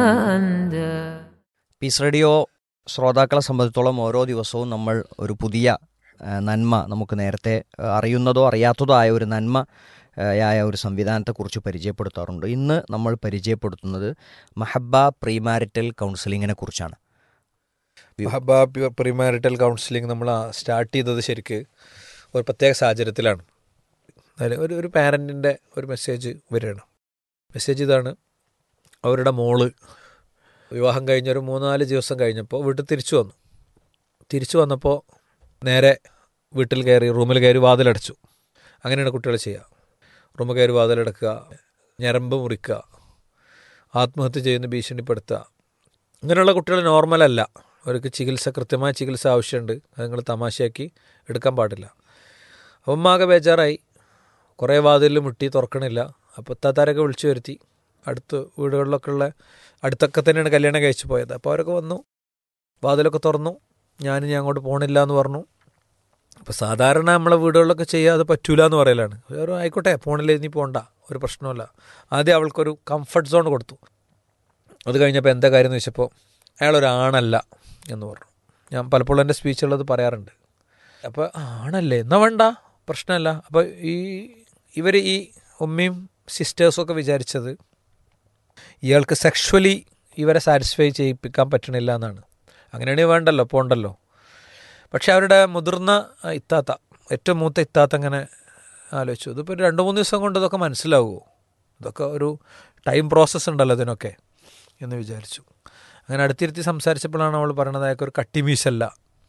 أندى piece radio ശ്രോതാക്കളെ സംബന്ധിച്ചോളം ഓരോ ദിവസവും നമ്മൾ ഒരു പുതിയ ആ, നന്മ നമുക്ക് നേരത്തെ ആ, അറിയുന്നതോ അറിയാത്തതോ ആയ ഒരു നന്മ ആ, ആയ ഒരു സംവിധാനത്തെക്കുറിച്ച് പരിചയപ്പെടുത്താറുണ്ട് ഇന്ന് നമ്മൾ പരിചയപ്പെടുത്തുന്നത് മഹബ പ്രീമാരിറ്റൽ കൗൺസിലിങ്ങിനെ കുറിച്ചാണ് മഹബ പ്രിമാരിറ്റൽ കൗൺസിലിംഗ് നമ്മൾ സ്റ്റാർട്ട് ചെയ്തത് ശരിക്ക് ഒരു പ്രത്യേക സാഹചര്യത്തിലാണ് അതായത് ഒരു ഒരു പാരൻറ്റിൻ്റെ ഒരു മെസ്സേജ് വരികയാണ് മെസ്സേജ് ഇതാണ് അവരുടെ മോള് വിവാഹം കഴിഞ്ഞ ഒരു മൂന്നാല് ദിവസം കഴിഞ്ഞപ്പോൾ വീട്ടിൽ തിരിച്ചു വന്നു തിരിച്ചു വന്നപ്പോൾ നേരെ വീട്ടിൽ കയറി റൂമിൽ കയറി വാതിലടച്ചു അങ്ങനെയാണ് കുട്ടികൾ ചെയ്യുക റൂമിൽ കയറി വാതിലടക്കുക ഞരമ്പ് മുറിക്കുക ആത്മഹത്യ ചെയ്യുന്ന ഭീഷണിപ്പെടുത്തുക ഇങ്ങനെയുള്ള കുട്ടികൾ നോർമലല്ല അവർക്ക് ചികിത്സ കൃത്യമായ ചികിത്സ ആവശ്യമുണ്ട് അത് നിങ്ങൾ തമാശയാക്കി എടുക്കാൻ പാടില്ല അപ്പം ആകെ ബേജാറായി കുറേ വാതിലിൽ മുട്ടി തുറക്കണില്ല അപ്പോൾ താത്താരൊക്കെ വിളിച്ചു വരുത്തി അടുത്ത് വീടുകളിലൊക്കെ ഉള്ള അടുത്തൊക്കെ തന്നെയാണ് കല്യാണം കഴിച്ചു പോയത് അപ്പോൾ അവരൊക്കെ വന്നു വാതിലൊക്കെ തുറന്നു ഞാൻ ഞാൻ അങ്ങോട്ട് പോകണില്ല എന്ന് പറഞ്ഞു അപ്പോൾ സാധാരണ നമ്മളെ വീടുകളിലൊക്കെ ചെയ്യുക അത് പറ്റൂല എന്ന് പറയലാണ് ഒരു ആയിക്കോട്ടെ പോണില്ല നീ പോകണ്ട ഒരു പ്രശ്നമില്ല ആദ്യം അവൾക്കൊരു കംഫർട്ട് സോൺ കൊടുത്തു അത് കഴിഞ്ഞപ്പോൾ എന്താ കാര്യം എന്ന് വെച്ചപ്പോൾ അയാളൊരാണല്ല എന്ന് പറഞ്ഞു ഞാൻ പലപ്പോഴും എൻ്റെ സ്പീച്ചുള്ളത് പറയാറുണ്ട് അപ്പോൾ ആണല്ലേ എന്നാ വേണ്ട പ്രശ്നമല്ല അപ്പോൾ ഈ ഇവർ ഈ ഉമ്മയും സിസ്റ്റേഴ്സൊക്കെ വിചാരിച്ചത് ഇയാൾക്ക് സെക്ഷുവലി ഇവരെ സാറ്റിസ്ഫൈ ചെയ്യിപ്പിക്കാൻ പറ്റണില്ല എന്നാണ് അങ്ങനെയാണെങ്കിൽ വേണ്ടല്ലോ പോണ്ടല്ലോ പക്ഷെ അവരുടെ മുതിർന്ന ആ, ഇത്താത്ത ഏറ്റവും മൂത്ത ഇത്താത്ത അങ്ങനെ ആലോചിച്ചു ഇതിപ്പോൾ ഒരു രണ്ട് മൂന്ന് ദിവസം കൊണ്ട് ഇതൊക്കെ മനസ്സിലാവുമോ ഇതൊക്കെ ഒരു ടൈം പ്രോസസ്സ് ഉണ്ടല്ലോ ഇതിനൊക്കെ എന്ന് വിചാരിച്ചു അങ്ങനെ അടുത്തിരുത്തി സംസാരിച്ചപ്പോഴാണ് അവൾ പറയണത് അയാൾക്ക് ഒരു കട്ടിമീശല്ല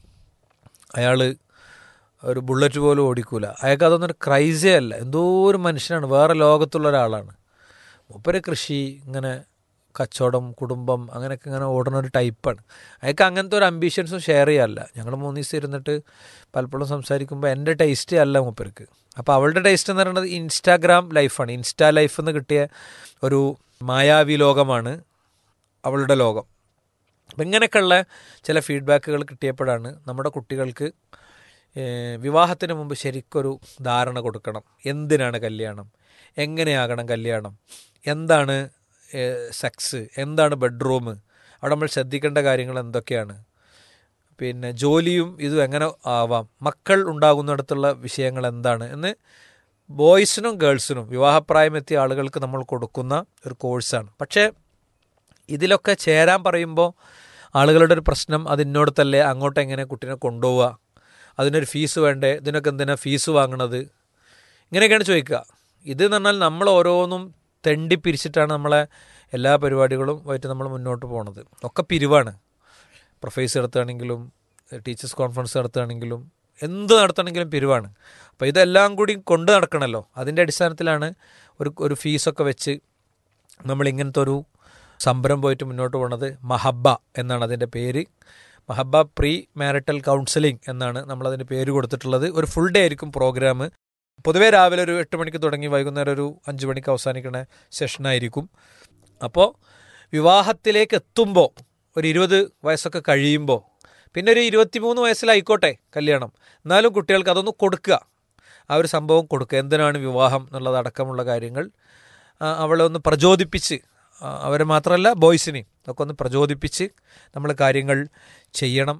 അയാൾ ഒരു ബുള്ളറ്റ് പോലും ഓടിക്കൂല അയാൾക്ക് അതൊന്നും ഒരു ക്രൈസേ അല്ല എന്തോ ഒരു മനുഷ്യനാണ് വേറെ ലോകത്തുള്ള ഒരാളാണ് മൂപ്പര് കൃഷി ഇങ്ങനെ കച്ചവടം കുടുംബം അങ്ങനെയൊക്കെ ഇങ്ങനെ ഓടുന്ന ഒരു ടൈപ്പാണ് അയാൾക്ക് അങ്ങനത്തെ ഒരു അംബീഷൻസും ഷെയർ ചെയ്യാറില്ല ഞങ്ങൾ മൂന്ന് ദിവസം ഇരുന്നിട്ട് പലപ്പോഴും സംസാരിക്കുമ്പോൾ എൻ്റെ ടേസ്റ്റ് അല്ല മൂപ്പർക്ക് അപ്പോൾ അവളുടെ ടേസ്റ്റ് എന്ന് പറയുന്നത് ഇൻസ്റ്റാഗ്രാം ലൈഫാണ് ഇൻസ്റ്റാ ലൈഫ് എന്ന് കിട്ടിയ ഒരു മായാവി ലോകമാണ് അവളുടെ ലോകം അപ്പം ഇങ്ങനെയൊക്കെയുള്ള ചില ഫീഡ്ബാക്കുകൾ കിട്ടിയപ്പോഴാണ് നമ്മുടെ കുട്ടികൾക്ക് ഏഹ്, വിവാഹത്തിന് മുമ്പ് ശരിക്കൊരു ധാരണ കൊടുക്കണം എന്തിനാണ് കല്യാണം എങ്ങനെയാകണം കല്യാണം എന്താണ് സെക്സ് എന്താണ് ബെഡ്റൂം അവിടെ നമ്മൾ ശ്രദ്ധിക്കേണ്ട കാര്യങ്ങൾ എന്തൊക്കെയാണ് പിന്നെ ജോലിയും ഇതും എങ്ങനെ ആവാം മക്കൾ ഉണ്ടാകുന്നിടത്തുള്ള വിഷയങ്ങൾ എന്താണ് എന്ന് ബോയ്സിനും ഗേൾസിനും വിവാഹപ്രായമെത്തിയ ആളുകൾക്ക് നമ്മൾ കൊടുക്കുന്ന ഒരു കോഴ്സാണ് പക്ഷേ ഇതിലൊക്കെ ചേരാൻ പറയുമ്പോൾ ആളുകളുടെ ഒരു പ്രശ്നം അതിനോടത്തല്ലേ അങ്ങോട്ട് എങ്ങനെ കുട്ടീനെ കൊണ്ടുപോവുക അതിനൊരു ഫീസ് വേണ്ടേ ഇതിനൊക്കെ എന്തിനാ ഫീസ് വാങ്ങണത് ഇങ്ങനെയൊക്കെയാണ് ചോദിക്കുക ഇത് എന്ന് പറഞ്ഞാൽ നമ്മൾ ഓരോന്നും തെണ്ടി പിരിച്ചിട്ടാണ് നമ്മളെ എല്ലാ പരിപാടികളും ആയിട്ട് നമ്മൾ മുന്നോട്ട് പോണത് ഒക്കെ പിരിവാണ് പ്രൊഫൈസ് നടത്തുകയാണെങ്കിലും ടീച്ചേഴ്സ് കോൺഫറൻസ് നടത്തുകയാണെങ്കിലും എന്ത് നടത്തണമെങ്കിലും പിരിവാണ് അപ്പോൾ ഇതെല്ലാം കൂടി കൊണ്ട് നടക്കണമല്ലോ അതിൻ്റെ അടിസ്ഥാനത്തിലാണ് ഒരു ഒരു ഫീസൊക്കെ വെച്ച് നമ്മൾ ഇങ്ങനത്തെ ഒരു സംരംഭം പോയിട്ട് മുന്നോട്ട് പോണത് മഹബ്ബ എന്നാണ് അതിൻ്റെ പേര് മഹബ്ബ പ്രീ മാരിറ്റൽ കൗൺസിലിംഗ് എന്നാണ് നമ്മളതിൻ്റെ പേര് കൊടുത്തിട്ടുള്ളത് ഒരു ഫുൾ ഡേ ആയിരിക്കും പ്രോഗ്രാം പൊതുവേ രാവിലെ ഒരു എട്ട് മണിക്ക് തുടങ്ങി വൈകുന്നേരം ഒരു അഞ്ച് മണിക്ക് അവസാനിക്കുന്ന സെഷനായിരിക്കും അപ്പോൾ വിവാഹത്തിലേക്ക് എത്തുമ്പോൾ ഒരു ഇരുപത് വയസ്സൊക്കെ കഴിയുമ്പോൾ പിന്നെ ഒരു ഇരുപത്തിമൂന്ന് വയസ്സിലായിക്കോട്ടെ കല്യാണം എന്നാലും കുട്ടികൾക്ക് അതൊന്ന് കൊടുക്കുക ആ ഒരു സംഭവം കൊടുക്കുക എന്തിനാണ് വിവാഹം എന്നുള്ളതടക്കമുള്ള കാര്യങ്ങൾ ആ, അവളെ ഒന്ന് പ്രചോദിപ്പിച്ച് ആ, അവരെ മാത്രമല്ല ബോയ്സിനെയും ഒക്കെ ഒന്ന് പ്രചോദിപ്പിച്ച് നമ്മൾ കാര്യങ്ങൾ ചെയ്യണം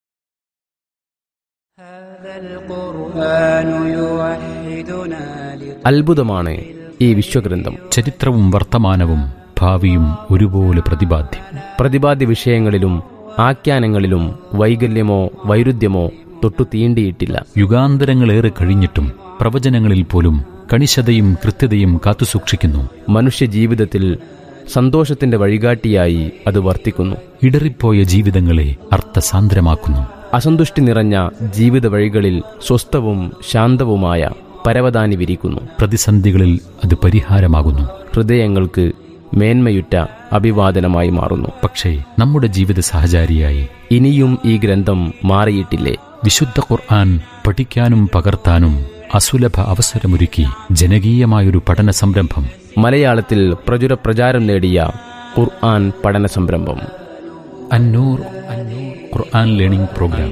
هذا القرآن يوحدنا അത്ഭുതമാണ് ഈ വിശ്വഗ്രന്ഥം ചരിത്രവും വർത്തമാനവും ഭാവിയും ഒരുപോലെ പ്രതിപാദ്യം പ്രതിപാദ്യ വിഷയങ്ങളിലും ആഖ്യാനങ്ങളിലും വൈകല്യമോ വൈരുദ്ധ്യമോ തൊട്ടു തീണ്ടിയിട്ടില്ല യുഗാന്തരങ്ങളേറെ കഴിഞ്ഞിട്ടും പ്രവചനങ്ങളിൽ പോലും കണിശതയും കൃത്യതയും കാത്തുസൂക്ഷിക്കുന്നു മനുഷ്യ ജീവിതത്തിൽ സന്തോഷത്തിന്റെ വഴികാട്ടിയായി അത് വർത്തിക്കുന്നു ഇടറിപ്പോയ ജീവിതങ്ങളെ അർത്ഥസാന്ദ്രമാക്കുന്നു അസന്തുഷ്ടി നിറഞ്ഞ ജീവിത വഴികളിൽ സ്വസ്ഥവും ശാന്തവുമായ പരവതാനി വിരിക്കുന്നു പ്രതിസന്ധികളിൽ അത് പരിഹാരമാകുന്നു ഹൃദയങ്ങൾക്ക് മേന്മയുറ്റ അഭിവാദനമായി മാറുന്നു പക്ഷേ നമ്മുടെ ജീവിത സഹചാരിയായി ഇനിയും ഈ ഗ്രന്ഥം മാറിയിട്ടില്ലേ വിശുദ്ധ ഖുർആൻ പഠിക്കാനും പകർത്താനും അസുലഭ അവസരമൊരുക്കി ജനകീയമായൊരു പഠന സംരംഭം മലയാളത്തിൽ പ്രചുര പ്രചാരം നേടിയ ഖുർആൻ പഠന സംരംഭം അന്നൂർ അന്നൂർ ഖുർആൻ ലേണിംഗ് പ്രോഗ്രാം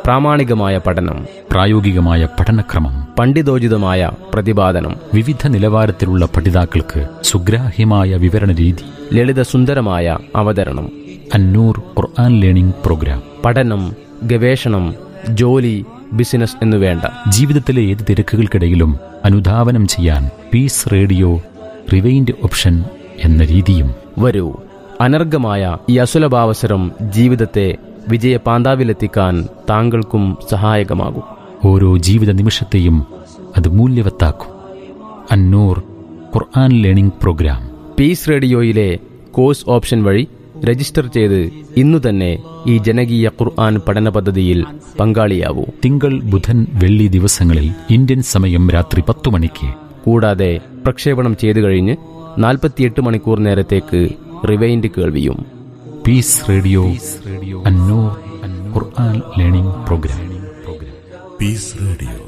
പ്രാമാണികമായ പഠനം പ്രായോഗികമായ പഠനക്രമം പണ്ഡിതോചിതമായ പ്രതിപാദനം വിവിധ നിലവാരത്തിലുള്ള പഠിതാക്കൾക്ക് സുഗ്രാഹ്യമായ വിവരണ രീതി ലളിതസുന്ദരമായ അവതരണം അന്നൂർ ഖുർആൻ ലേണിംഗ് പ്രോഗ്രാം പഠനം ഗവേഷണം ജോലി ബിസിനസ് എന്നുവേണ്ട ജീവിതത്തിലെ ഏത് തിരക്കുകൾക്കിടയിലും അനുധാവനം ചെയ്യാൻ പീസ് റേഡിയോ റിവൈൻഡ് ഓപ്ഷൻ എന്ന രീതിയും വരൂ അനർഘമായ ഈ അസുലഭാവസരം ജീവിതത്തെ വിജയപാന്താവിലെത്തിക്കാൻ താങ്കൾക്കും സഹായകമാകും ഓരോ ജീവിത നിമിഷത്തെയും അത് മൂല്യവത്താക്കും Annoor Quran learning programme Peace റേഡിയോയിലെ കോഴ്സ് ഓപ്ഷൻ വഴി രജിസ്റ്റർ ചെയ്ത് ഇന്നു തന്നെ ഈ ജനകീയ ഖുർആൻ പഠന പദ്ധതിയിൽ പങ്കാളിയാവൂ തിങ്കൾ ബുധൻ വെള്ളി ദിവസങ്ങളിൽ ഇന്ത്യൻ സമയം രാത്രി പത്തു മണിക്ക് കൂടാതെ പ്രക്ഷേപണം ചെയ്തു കഴിഞ്ഞ് നാൽപ്പത്തിയെട്ട് മണിക്കൂർ നേരത്തേക്ക് റിവൈൻഡ് കേൾവിയും Peace Radio Annoor Quran learning programme Peace Radio.